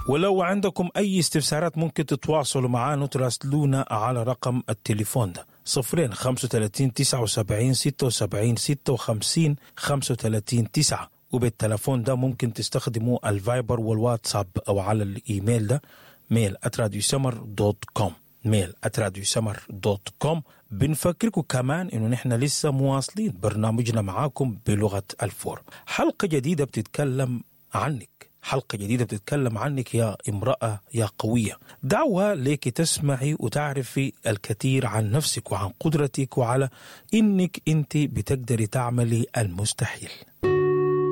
ولو عندكم أي استفسارات ممكن تتواصلوا معنا وتراسلونا على رقم التليفون ده صفرين خمسة وتلاتين تسعة وسبعين ستة وسبعين ستة وخمسين خمسة وتلاتين تسعة وبالتلفون ده ممكن تستخدموا الفايبر والواتساب أو على الإيميل ده ميل سمر دوت كوم ميل سمر دوت كوم بنفكركم كمان انه نحن لسه مواصلين برنامجنا معاكم بلغة الفور حلقة جديدة بتتكلم عنك حلقة جديدة بتتكلم عنك يا امرأة يا قوية دعوة لك تسمعي وتعرفي الكثير عن نفسك وعن قدرتك وعلى انك انت بتقدري تعملي المستحيل